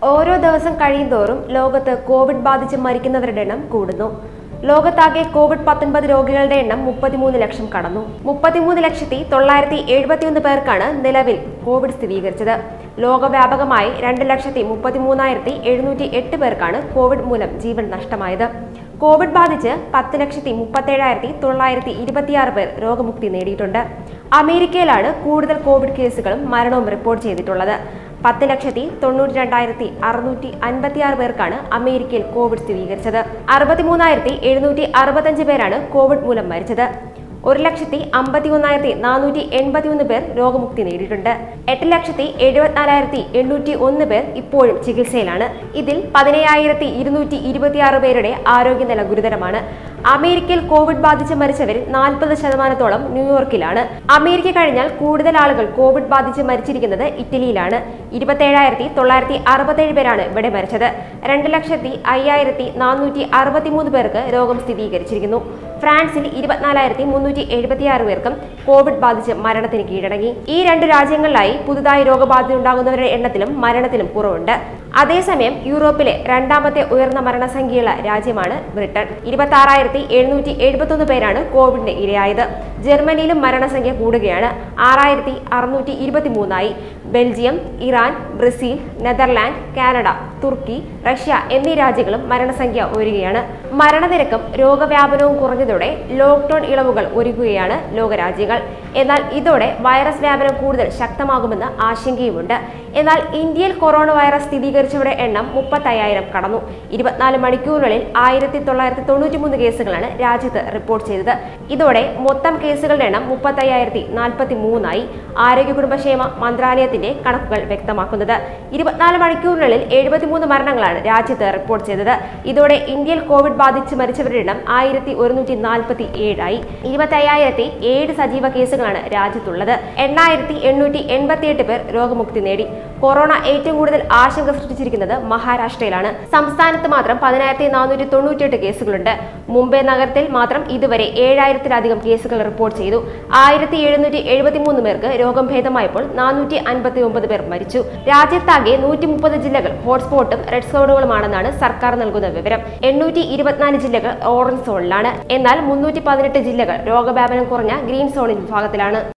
ഓരോ ദിവസം കഴിയുന്തോറും ലോകത്ത് കോവിഡ് ബാധിച്ച് മരിക്കുന്നവരുടെ എണ്ണം കൂടുന്നു ലോകത്താകെ കോവിഡ് പത്തൊൻപത് രോഗികളുടെ എണ്ണം മുപ്പത്തിമൂന്ന് ലക്ഷം കടന്നു മുപ്പത്തിമൂന്ന് ലക്ഷത്തി തൊള്ളായിരത്തി എഴുപത്തിയൊന്ന് പേർക്കാണ് നിലവിൽ കോവിഡ് സ്ഥിരീകരിച്ചത് ലോകവ്യാപകമായി രണ്ട് ലക്ഷത്തി മുപ്പത്തിമൂന്നായിരത്തി എഴുന്നൂറ്റി എട്ട് പേർക്കാണ് കോവിഡ് മൂലം ജീവൻ നഷ്ടമായത് കോവിഡ് ബാധിച്ച് പത്ത് ലക്ഷത്തി മുപ്പത്തേഴായിരത്തി തൊള്ളായിരത്തി ഇരുപത്തിയാറ് പേർ രോഗമുക്തി നേടിയിട്ടുണ്ട് അമേരിക്കയിലാണ് കൂടുതൽ കോവിഡ് കേസുകളും മരണവും റിപ്പോർട്ട് ചെയ്തിട്ടുള്ളത് പത്ത് ലക്ഷത്തി തൊണ്ണൂറ്റി രണ്ടായിരത്തി അറുന്നൂറ്റി അൻപത്തിയാറ് പേർക്കാണ് അമേരിക്കയിൽ കോവിഡ് സ്ഥിരീകരിച്ചത് അറുപത്തിമൂന്നായിരത്തി എഴുന്നൂറ്റി അറുപത്തഞ്ച് പേരാണ് കോവിഡ് മൂലം മരിച്ചത് ഒരു ലക്ഷത്തി അമ്പത്തി ഒന്നായിരത്തി നാനൂറ്റി എൺപത്തി ഒന്ന് പേർ രോഗമുക്തി നേടിയിട്ടുണ്ട് എട്ട് ലക്ഷത്തി എഴുപത്തിനാലായിരത്തി എണ്ണൂറ്റി ഒന്ന് പേർ ഇപ്പോഴും ചികിത്സയിലാണ് ഇതിൽ പതിനയ്യായിരത്തി ഇരുന്നൂറ്റി ഇരുപത്തിയാറ് പേരുടെ ആരോഗ്യനില ഗുരുതരമാണ് അമേരിക്കയിൽ കോവിഡ് ബാധിച്ച് മരിച്ചവരിൽ നാൽപ്പത് ശതമാനത്തോളം ന്യൂയോർക്കിലാണ് അമേരിക്ക കഴിഞ്ഞാൽ കൂടുതൽ ആളുകൾ കോവിഡ് ബാധിച്ച് മരിച്ചിരിക്കുന്നത് ഇറ്റലിയിലാണ് ഇരുപത്തേഴായിരത്തി തൊള്ളായിരത്തി അറുപത്തേഴ് പേരാണ് ഇവിടെ മരിച്ചത് രണ്ട് ലക്ഷത്തി അയ്യായിരത്തി നാനൂറ്റി അറുപത്തിമൂന്ന് പേർക്ക് രോഗം സ്ഥിരീകരിച്ചിരിക്കുന്നു ഫ്രാൻസിൽ ഇരുപത്തിനാലായിരത്തി മുന്നൂറ്റി എഴുപത്തിയാറ് പേർക്കും കോവിഡ് ബാധിച്ച് മരണത്തിന് കീഴടങ്ങി ഈ രണ്ട് രാജ്യങ്ങളിലായി പുതുതായി രോഗബാധ ഉണ്ടാകുന്നവരുടെ എണ്ണത്തിലും മരണത്തിലും കുറവുണ്ട് അതേസമയം യൂറോപ്പിലെ രണ്ടാമത്തെ ഉയർന്ന മരണസംഖ്യയുള്ള രാജ്യമാണ് ബ്രിട്ടൻ ഇരുപത്തി ആറായിരത്തി എഴുന്നൂറ്റി എഴുപത്തൊന്ന് പേരാണ് കോവിഡിന് ഇരയായത് ജർമ്മനിയിലും മരണസംഖ്യ കൂടുകയാണ് ആറായിരത്തി അറുന്നൂറ്റി ഇരുപത്തി മൂന്നായി Belgium Iran Brazil Netherland Canada തുർക്കി റഷ്യ എന്നീ രാജ്യങ്ങളും മരണസംഖ്യ ഉയരുകയാണ് മരണനിരക്കും രോഗവ്യാപനവും കുറഞ്ഞതോടെ ലോക്ക്ഡൌൺ ഇളവുകൾ ഒരുക്കുകയാണ് ലോകരാജ്യങ്ങൾ എന്നാൽ ഇതോടെ വൈറസ് വ്യാപനം കൂടുതൽ ശക്തമാകുമെന്ന് ആശങ്കയുമുണ്ട് എന്നാൽ ഇന്ത്യയിൽ കൊറോണ വൈറസ് സ്ഥിരീകരിച്ചവരുടെ എണ്ണം മുപ്പത്തയ്യായിരം കടന്നു ഇരുപത്തിനാല് മണിക്കൂറിനുള്ളിൽ ആയിരത്തി തൊള്ളായിരത്തി തൊണ്ണൂറ്റി മൂന്ന് കേസുകളാണ് രാജ്യത്ത് റിപ്പോർട്ട് ചെയ്തത് ഇതോടെ മൊത്തം കേസുകളുടെ എണ്ണം മുപ്പത്തയ്യായിരത്തി നാൽപ്പത്തി മൂന്നായി ആരോഗ്യ കുടുംബക്ഷേമ മന്ത്രാലയത്തിന്റെ കണക്കുകൾ വ്യക്തമാക്കുന്നത് ഇരുപത്തിനാല് മണിക്കൂറിനുള്ളിൽ എഴുപത്തിമൂന്ന് മരണങ്ങളാണ് രാജ്യത്ത് റിപ്പോർട്ട് ചെയ്തത് ഇതോടെ ഇന്ത്യയിൽ കോവിഡ് ബാധിച്ച് മരിച്ചവരുടെ എണ്ണം ആയിരത്തി ഒരുന്നൂറ്റി നാൽപ്പത്തി ഏഴായി ഇരുപത്തി അയ്യായിരത്തി ഏഴ് സജീവ കേസുകളാണ് രാജ്യത്തുള്ളത് എണ്ണായിരത്തി എണ്ണൂറ്റി എൺപത്തിയെട്ട് പേർ രോഗമുക്തി നേടി കൊറോണ ഏറ്റവും കൂടുതൽ ആശങ്ക സൃഷ്ടിച്ചിരിക്കുന്നത് മഹാരാഷ്ട്രയിലാണ് സംസ്ഥാനത്ത് മാത്രം പതിനായിരത്തി നാനൂറ്റി തൊണ്ണൂറ്റിയെട്ട് കേസുകളുണ്ട് മുംബൈ നഗരത്തിൽ മാത്രം ഇതുവരെ ഏഴായിരത്തിലധികം കേസുകൾ റിപ്പോർട്ട് ചെയ്തു ആയിരത്തി എഴുന്നൂറ്റി എഴുപത്തി മൂന്ന് പേർക്ക് രോഗം ഭേദമായപ്പോൾ നാനൂറ്റി അൻപത്തി ഒമ്പത് പേർ മരിച്ചു രാജ്യത്താകെ നൂറ്റി മുപ്പത് ജില്ലകൾ ഹോട്ട്സ്പോട്ടും റെഡ് സോണുകളുമാണെന്നാണ് സർക്കാർ നൽകുന്ന വിവരം എണ്ണൂറ്റി ഇരുപത്തിനാല് ജില്ലകൾ ഓറഞ്ച് സോണിലാണ് എന്നാൽ മുന്നൂറ്റി പതിനെട്ട് ജില്ലകൾ രോഗവ്യാപനം കുറഞ്ഞ ഗ്രീൻ സോണിൽ വിഭാഗത്തിലാണ്